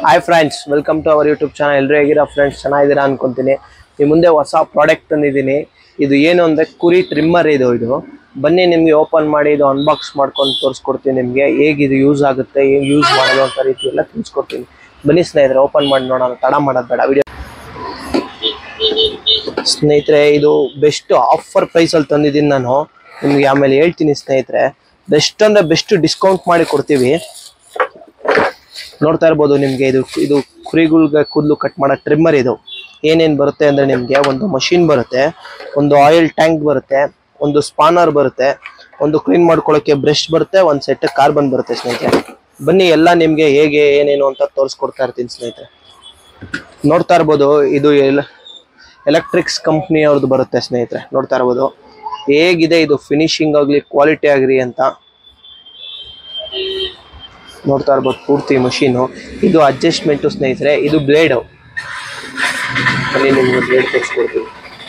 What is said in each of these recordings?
hi friends welcome to our YouTube channel ಎಲ್ಲರೂ ಹೇಗಿರೋ friends ಚೆನ್ನಾಗಿದ್ದೀರಾ ಅನ್ಕೊಂತೀನಿ ಈ ಮುಂದೆ ಹೊಸ ಪ್ರಾಡಕ್ಟ್ ತಂದಿದ್ದೀನಿ ಇದು ಏನು ಅಂದರೆ ಕುರಿ ಟ್ರಿಮ್ಮರ್ ಇದು ಇದು ಬನ್ನಿ ನಿಮಗೆ ಓಪನ್ ಮಾಡಿ ಇದು ಅನ್ಬಾಕ್ಸ್ ಮಾಡ್ಕೊಂಡು ತೋರಿಸ್ಕೊಡ್ತೀನಿ ನಿಮಗೆ ಹೇಗಿದು ಯೂಸ್ ಆಗುತ್ತೆ ಹೇಗೆ ಯೂಸ್ ಮಾಡೋದು ಅಂತ ರೀತಿ ಎಲ್ಲ ತಿಳಿಸ್ಕೊಡ್ತೀನಿ ಬನ್ನಿ ಸ್ನೇಹಿತರೆ ಓಪನ್ ಮಾಡಿ ನೋಡೋಣ ತಡ ಮಾಡೋದು ಬೇಡ ವಿಡಿಯೋ ಸ್ನೇಹಿತರೆ ಇದು ಬೆಸ್ಟ್ ಆಫರ್ ಪ್ರೈಸಲ್ಲಿ ತಂದಿದ್ದೀನಿ ನಾನು ನಿಮಗೆ ಆಮೇಲೆ ಹೇಳ್ತೀನಿ ಸ್ನೇಹಿತರೆ ಬೆಸ್ಟ್ ಅಂದರೆ ಬೆಸ್ಟ್ ಡಿಸ್ಕೌಂಟ್ ಮಾಡಿ ಕೊಡ್ತೀವಿ ನೋಡ್ತಾ ಇರ್ಬೋದು ನಿಮಗೆ ಇದು ಇದು ಕುರಿಗಳ್ಗೆ ಕೂದಲು ಕಟ್ ಮಾಡೋ ಟ್ರಿಮ್ಮರ್ ಇದು ಏನೇನು ಬರುತ್ತೆ ಅಂದರೆ ನಿಮಗೆ ಒಂದು ಮಷಿನ್ ಬರುತ್ತೆ ಒಂದು ಆಯಿಲ್ ಟ್ಯಾಂಕ್ ಬರುತ್ತೆ ಒಂದು ಸ್ಪಾನರ್ ಬರುತ್ತೆ ಒಂದು ಕ್ಲೀನ್ ಮಾಡ್ಕೊಳ್ಳೋಕ್ಕೆ ಬ್ರಷ್ ಬರುತ್ತೆ ಒಂದು ಸೆಟ್ ಕಾರ್ಬನ್ ಬರುತ್ತೆ ಸ್ನೇಹಿತರೆ ಬನ್ನಿ ಎಲ್ಲ ನಿಮಗೆ ಹೇಗೆ ಏನೇನು ಅಂತ ತೋರಿಸ್ಕೊಡ್ತಾ ಇರ್ತೀನಿ ಸ್ನೇಹಿತರೆ ನೋಡ್ತಾ ಇರ್ಬೋದು ಇದು ಎಲ್ ಎಲೆಕ್ಟ್ರಿಕ್ಸ್ ಕಂಪ್ನಿ ಅವ್ರದ್ದು ಬರುತ್ತೆ ಸ್ನೇಹಿತರೆ ನೋಡ್ತಾ ಇರ್ಬೋದು ಹೇಗಿದೆ ಇದು ಫಿನಿಶಿಂಗ್ ಆಗಲಿ ಕ್ವಾಲಿಟಿ ಆಗಲಿ ಅಂತ ನೋಡ್ತಾ ಇರ್ಬೋದು ಪೂರ್ತಿ ಮಷೀನು ಇದು ಅಡ್ಜಸ್ಟ್ಮೆಂಟು ಸ್ನೇಹಿತರೆ ಇದು ಬ್ಲೇಡು ಬನ್ನಿ ನಿಮ್ಗೆ ಬ್ಲೇಡ್ ತೋರಿಸ್ಕೊಡ್ತೀವಿ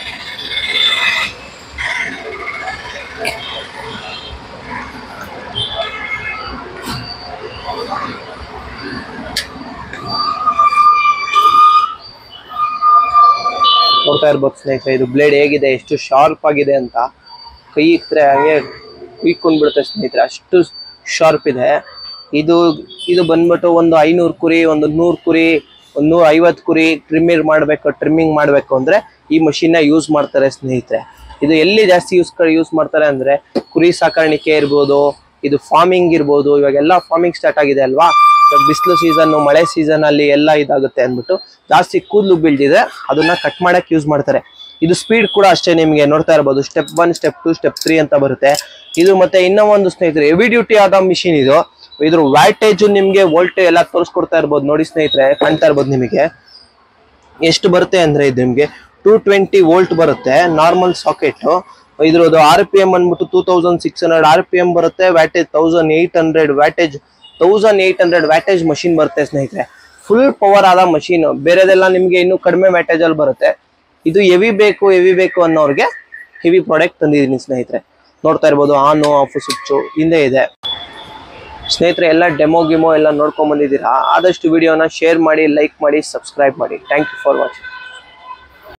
ನೋಡ್ತಾ ಇರ್ಬೋದು ಸ್ನೇಹಿತರೆ ಇದು ಬ್ಲೇಡ್ ಹೇಗಿದೆ ಎಷ್ಟು ಶಾರ್ಪ್ ಆಗಿದೆ ಅಂತ ಕೈ ಇಕ್ಕರೆ ಹಾಗೆ ಕುಯ್ಕೊಂಡ್ಬಿಡುತ್ತೆ ಸ್ನೇಹಿತರೆ ಅಷ್ಟು ಶಾರ್ಪ್ ಇದೆ ಇದು ಇದು ಬಂದ್ಬಿಟ್ಟು ಒಂದು ಐನೂರು ಕುರಿ ಒಂದು ನೂರು ಕುರಿ ಒಂದು ನೂರ ಐವತ್ತು ಕುರಿ ಟ್ರಿಮ್ಮಿಂಗ್ ಮಾಡಬೇಕು ಟ್ರಿಮ್ಮಿಂಗ್ ಮಾಡಬೇಕು ಅಂದರೆ ಈ ಮಷಿನ್ನ ಯೂಸ್ ಮಾಡ್ತಾರೆ ಸ್ನೇಹಿತರೆ ಇದು ಎಲ್ಲಿ ಜಾಸ್ತಿ ಯೂಸ್ ಯೂಸ್ ಮಾಡ್ತಾರೆ ಅಂದರೆ ಕುರಿ ಸಾಕಾಣಿಕೆ ಇರ್ಬೋದು ಇದು ಫಾರ್ಮಿಂಗ್ ಇರ್ಬೋದು ಇವಾಗೆಲ್ಲ ಫಾರ್ಮಿಂಗ್ ಸ್ಟಾರ್ಟ್ ಆಗಿದೆ ಅಲ್ವಾ ಇವಾಗ ಬಿಸಿಲು ಸೀಸನ್ನು ಮಳೆ ಸೀಸನ್ ಅಲ್ಲಿ ಎಲ್ಲ ಇದಾಗುತ್ತೆ ಅಂದ್ಬಿಟ್ಟು ಜಾಸ್ತಿ ಕೂದಲು ಬೀಳ್ದಿದೆ ಅದನ್ನ ಕಟ್ ಮಾಡಕ್ಕೆ ಯೂಸ್ ಮಾಡ್ತಾರೆ ಇದು ಸ್ಪೀಡ್ ಕೂಡ ಅಷ್ಟೇ ನಿಮಗೆ ನೋಡ್ತಾ ಇರ್ಬೋದು step one step two step three ಅಂತ ಬರುತ್ತೆ ಇದು ಮತ್ತೆ ಇನ್ನೂ ಒಂದು ಸ್ನೇಹಿತರೆ ಹೆವಿ ಡ್ಯೂಟಿ ಆದ ಮಿಷಿನ್ ಇದು ಇದ್ರ ವ್ಯಾಟೇಜ್ ನಿಮಗೆ ವೋಲ್ಟ್ ಎಲ್ಲ ತೋರಿಸ್ಕೊಡ್ತಾ ಇರ್ಬೋದು ನೋಡಿ ಸ್ನೇಹಿತರೆ ಕಾಣ್ತಾ ಇರ್ಬೋದು ನಿಮಗೆ ಎಷ್ಟು ಬರುತ್ತೆ ಅಂದ್ರೆ ಇದು ನಿಮಗೆ ಟೂ ಟ್ವೆಂಟಿ ವೋಲ್ಟ್ ಬರುತ್ತೆ ನಾರ್ಮಲ್ ಸಾಕೆಟ್ ಇದ್ರದ್ದು ಆರ್ ಪಿ ಎಂ ಅಂದ್ಬಿಟ್ಟು two thousand six hundred R P M ಬರುತ್ತೆ wattage thousand eight hundred wattage thousand eight hundred wattage machine ಬರುತ್ತೆ ಸ್ನೇಹಿತರೆ ಫುಲ್ ಪವರ್ ಆದ ಮಷೀನ್ ಬೇರೆದೆಲ್ಲ ನಿಮಗೆ ಇನ್ನೂ ಕಡಿಮೆ ವ್ಯಾಟೇಜ್ ಅಲ್ಲಿ ಬರುತ್ತೆ ಇದು ಹೆವಿ ಬೇಕು ಹೆವಿ ಬೇಕು ಅನ್ನೋರಿಗೆ ಹೆವಿ ಪ್ರಾಡಕ್ಟ್ ತಂದಿದ್ದೀನಿ ಸ್ನೇಹಿತರೆ ನೋಡ್ತಾ ಇರ್ಬೋದು ಆನು ಆಫ್ ಸ್ವಿಚ್ಚು ಹಿಂದೆ ಇದೆ ಸ್ನೇಹಿತರೆ ಎಲ್ಲ ಡೆಮೋ ಗಿಮೋ ಎಲ್ಲ ನೋಡ್ಕೊಂಡ್ ಬಂದಿದ್ದೀರಾ ಆದಷ್ಟು ವಿಡಿಯೋನ ಶೇರ್ ಮಾಡಿ ಲೈಕ್ ಮಾಡಿ ಸಬ್ಸ್ಕ್ರೈಬ್ ಮಾಡಿ ಥ್ಯಾಂಕ್ ಯು ಫಾರ್ ವಾಚಿಂಗ್